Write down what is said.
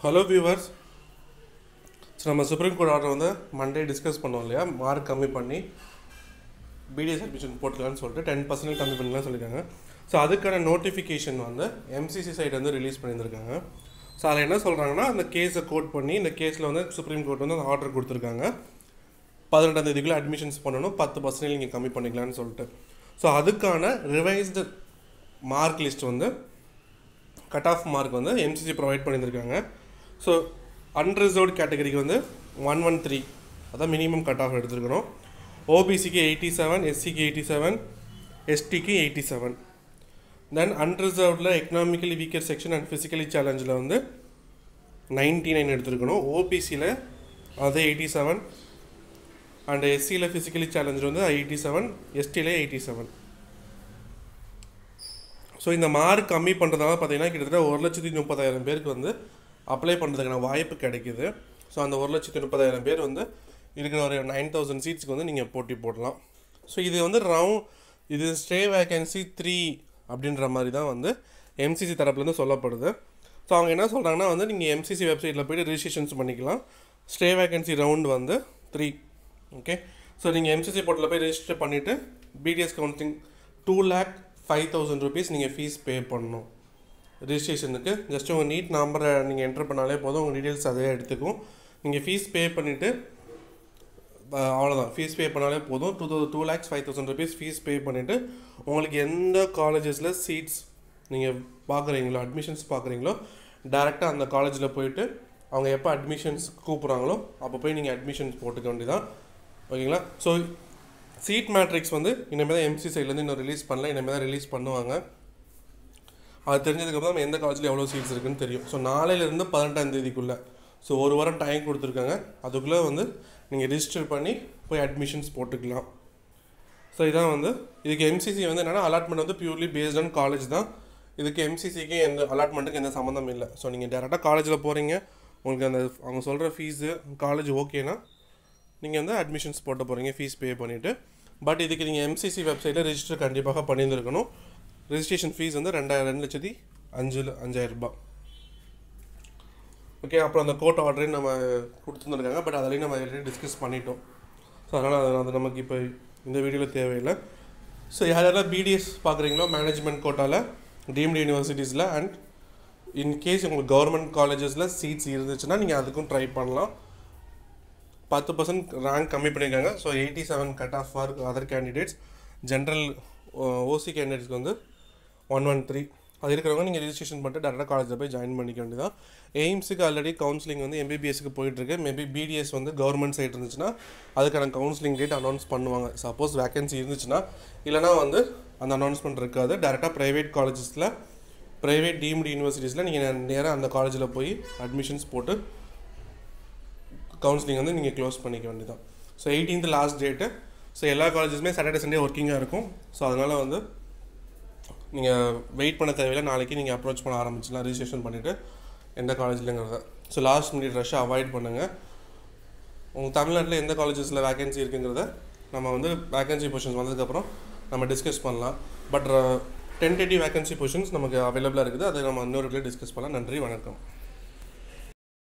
hello viewers so நம்ம supreme court order வந்து Monday discuss பண்ணோம் இல்லையா மார்க் கம்மி பண்ணி பிடிஎஸ் அட்மிஷன் போட்டுக்கலாம்னு சொல்லிட்டு டென் பர்சன்ட் கம்மி பண்ணிக்கலாம் சொல்லியிருக்காங்க ஸோ அதுக்கான நோட்டிஃபிகேஷன் வந்து எம்சிசி சைடு வந்து ரிலீஸ் பண்ணியிருந்திருக்காங்க ஸோ அதில் என்ன சொல்கிறாங்கன்னா அந்த கேஸை கோட் பண்ணி இந்த கேஸில் வந்து சுப்ரீம் கோர்ட் வந்து அந்த ஆர்டர் கொடுத்துருக்காங்க பதினெட்டாம் தேதிக்குள்ளே அட்மிஷன்ஸ் பண்ணணும் பத்து பர்சன்டேஜ் நீங்கள் கம்மி பண்ணிக்கலாம்னு சொல்லிட்டு ஸோ அதுக்கான ரிவைஸ்டு மார்க் லிஸ்ட் வந்து கட் ஆஃப் மார்க் வந்து எம்சிசி ப்ரொவைட் பண்ணியிருக்காங்க ஸோ அன்ரிசர்வ்டு கேட்டகரிக்கு வந்து ஒன் ஒன் த்ரீ அதான் மினிமம் கட் ஆஃப் எடுத்துருக்கணும் ஓபிசிக்கு எயிட்டி செவன் எஸ்சிக்கு எயிட்டி செவன் எஸ்டிக்கு எயிட்டி செவன் தென் அன்ரிசர்வ்டில் economically weaker section and physically சேலஞ்சில் வந்து நைன்ட்டி நைன் எடுத்துருக்கணும் ஓபிசியில் அது எயிட்டி செவன் அண்ட் எஸ்சியில் ஃபிசிக்கலி சேலஞ்சில் வந்து எயிட்டி செவன் எஸ்டியில் எயிட்டி செவன் ஸோ இந்த மார்க் கம்மி பண்ணுறதுனால பார்த்தீங்கன்னா கிட்டத்தட்ட ஒரு லட்சத்தி முப்பதாயிரம் பேருக்கு வந்து அப்ளை பண்ணுறதுக்கான வாய்ப்பு கிடைக்குது ஸோ அந்த ஒரு லட்சத்தி முப்பதாயிரம் பேர் வந்து இருக்கிற ஒரு நைன் தௌசண்ட் சீட்ஸ்க்கு வந்து நீங்கள் போட்டி போடலாம் ஸோ இது வந்து ரவுண்ட் இது ஸ்டே வேகன்சி த்ரீ அப்படின்ற மாதிரி தான் வந்து எம்சிசி தரப்புலேருந்து சொல்லப்படுது ஸோ அவங்க என்ன சொல்கிறாங்கன்னா வந்து நீங்கள் எம்சிசி வெப்சைட்டில் போய்ட்டு ரிஜிஸ்ட்ரேஷன்ஸ் பண்ணிக்கலாம் ஸ்டே வேகன்சி ரவுண்ட் வந்து த்ரீ ஓகே ஸோ நீங்கள் எம்சிசி போர்ட்டில் போய் ரெஜிஸ்டர் பண்ணிவிட்டு BDS counselling two lakh five thousand rupees நீங்கள் ஃபீஸ் பே பண்ணணும் ரிஜிஸ்ட்ரேஷனுக்கு ஜஸ்ட் உங்கள் நீட் நம்பரை நீங்கள் என்டர் பண்ணாலே போதும் உங்கள் டீட்டெயில்ஸ் அதே எடுத்துக்கும் நீங்கள் ஃபீஸ் பே பண்ணிவிட்டு அவ்வளோதான் ஃபீஸ் பே பண்ணாலே போதும் two thou two lakhs five thousand rupees fees pay பண்ணிவிட்டு உங்களுக்கு எந்த காலேஜஸில் சீட்ஸ் நீங்கள் பார்க்குறீங்களோ அட்மிஷன்ஸ் பார்க்குறீங்களோ டேரெக்டாக அந்த காலேஜில் போயிட்டு அவங்க எப்போ அட்மிஷன்ஸ் கூப்பிட்றாங்களோ அப்போ போய் நீங்கள் அட்மிஷன்ஸ் போட்டுக்க வேண்டியதான் ஓகேங்களா ஸோ சீட் மேட்ரிக்ஸ் வந்து இனிமேல் தான் எம்சி சைட்லேருந்து இன்னும் ரிலீஸ் பண்ணல இனிமேல் தான் ரிலீஸ் பண்ணுவாங்க அது தெரிஞ்சதுக்கப்புறம் நம்ம எந்த காலேஜில் எவ்வளோ சீட்ஸ் இருக்குன்னு தெரியும் ஸோ நாளையிலேருந்து பதினெட்டாம் தேதிக்குள்ளே ஸோ ஒரு வாரம் டைம் கொடுத்துருக்காங்க அதுக்குள்ளே வந்து நீங்கள் ரிஜிஸ்டர் பண்ணி போய் அட்மிஷன்ஸ் போட்டுக்கலாம் ஸோ இதான் வந்து இதுக்கு எம்சிசி வந்து என்னென்னா அலாட்மெண்ட் வந்து பியூர்லி பேஸ்ட் ஆன் காலேஜ் தான் இதுக்கு எம்சிசிக்கு எந்த அலாட்மெண்ட்டுக்கு எந்த சம்மந்தம் இல்லை ஸோ நீங்கள் டேரெக்டாக காலேஜில் போகிறீங்க உங்களுக்கு அந்த அவங்க சொல்கிற ஃபீஸு காலேஜ் ஓகேனா நீங்கள் வந்து அட்மிஷன்ஸ் போட்டு போகிறீங்க ஃபீஸ் பே பண்ணிவிட்டு பட் இதுக்கு நீங்கள் எம்சிசி வெப்சைட்டில் ரெஜிஸ்டர் கண்டிப்பாக பண்ணியிருந்துருக்கணும் ரெஜிஸ்ட்ரேஷன் ஃபீஸ் வந்து ரெண்டாயிரம் ரெண்டு லட்சத்தி அஞ்சு அஞ்சாயிரம் ரூபாய் ஓகே அப்புறம் அந்த கோர்ட் ஆர்டரையும் நம்ம கொடுத்துருந்துருக்காங்க பட் அதிலையும் நம்ம ஆல்ரெடி டிஸ்கஸ் பண்ணிட்டோம் ஸோ அதனால் அது அது நமக்கு இப்போ இந்த வீடியோவில் தேவையில்லை ஸோ யார் யாரெல்லாம் பிடிஎஸ் பார்க்குறீங்களோ மேனேஜ்மெண்ட் கோட்டாவில் டீம்டு யூனிவர்சிட்டிஸில் அண்ட் இன்கேஸ் உங்களுக்கு கவர்மெண்ட் காலேஜஸில் சீட்ஸ் இருந்துச்சுன்னா நீங்கள் அதுக்கும் ட்ரை பண்ணலாம் பத்து பர்சன்ட் ரேங்க் கம்மி பண்ணியிருக்காங்க so eighty seven cut off for other candidates general OC கேண்டிடேட்ஸ்க்கு வந்து ஒன் ஒன் த்ரீ அது இருக்கிறவங்க நீங்கள் ரிஜிஸ்ட்ரேஷன் பண்ணிட்டு டேரெக்டாக காலேஜில் போய் ஜாயின் பண்ணிக்க வேண்டியதான் எய்ம்ஸுக்கு ஆல்ரெடி கவுன்சிலிங் வந்து எம்பிபிஎஸ்க்கு போயிட்டுருக்கு மேபி பிடிஎஸ் வந்து கவர்மெண்ட் சைட் இருந்துச்சுன்னா அதுக்கான கவுன்சிலிங் டேட் அனௌன்ஸ் பண்ணுவாங்க சப்போஸ் வேகன்சி இருந்துச்சுன்னா இல்லைனா வந்து அந்த அனௌன்ஸ்மெண்ட் இருக்காது டேரெக்டாக ப்ரைவேட் காலேஜஸில் ப்ரைவேட் டீம்டு யூனிவர்சிட்டிஸில் நீங்கள் நேராக அந்த காலேஜில் போய் அட்மிஷன்ஸ் போட்டு கவுன்சிலிங் வந்து நீங்கள் க்ளோஸ் பண்ணிக்க வேண்டியதான் so eighteenth last date so எல்லா காலேஜஸுமே சாட்டர்டே சண்டே ஒர்க்கிங்காக இருக்கும் ஸோ அதனால் வந்து நீங்கள் வெயிட் பண்ண தேவையில்லை நாளைக்கு நீங்கள் அப்ரோச் பண்ண ஆரம்பிச்சிடலாம் ரிஜிஸ்ட்ரேஷன் பண்ணிவிட்டு எந்த காலேஜ்லங்கிறத ஸோ லாஸ்ட் மினிட் ரஷ்ஷை அவாய்ட் பண்ணுங்கள் உங்கள் தமிழ்நாட்டில் எந்த காலேஜஸில் வேகன்சி இருக்குங்கிறத நம்ம வந்து வேகன்சி பொசிஷன்ஸ் வந்ததுக்கப்புறம் நம்ம டிஸ்கஸ் பண்ணலாம் பட் டென்டேட்டிவ் வேகன்சி பொசிஷன்ஸ் நமக்கு அவைலபிளாக இருக்குது அதை நம்ம இன்னொரு டிஸ்கஸ் பண்ணலாம் நன்றி வணக்கம்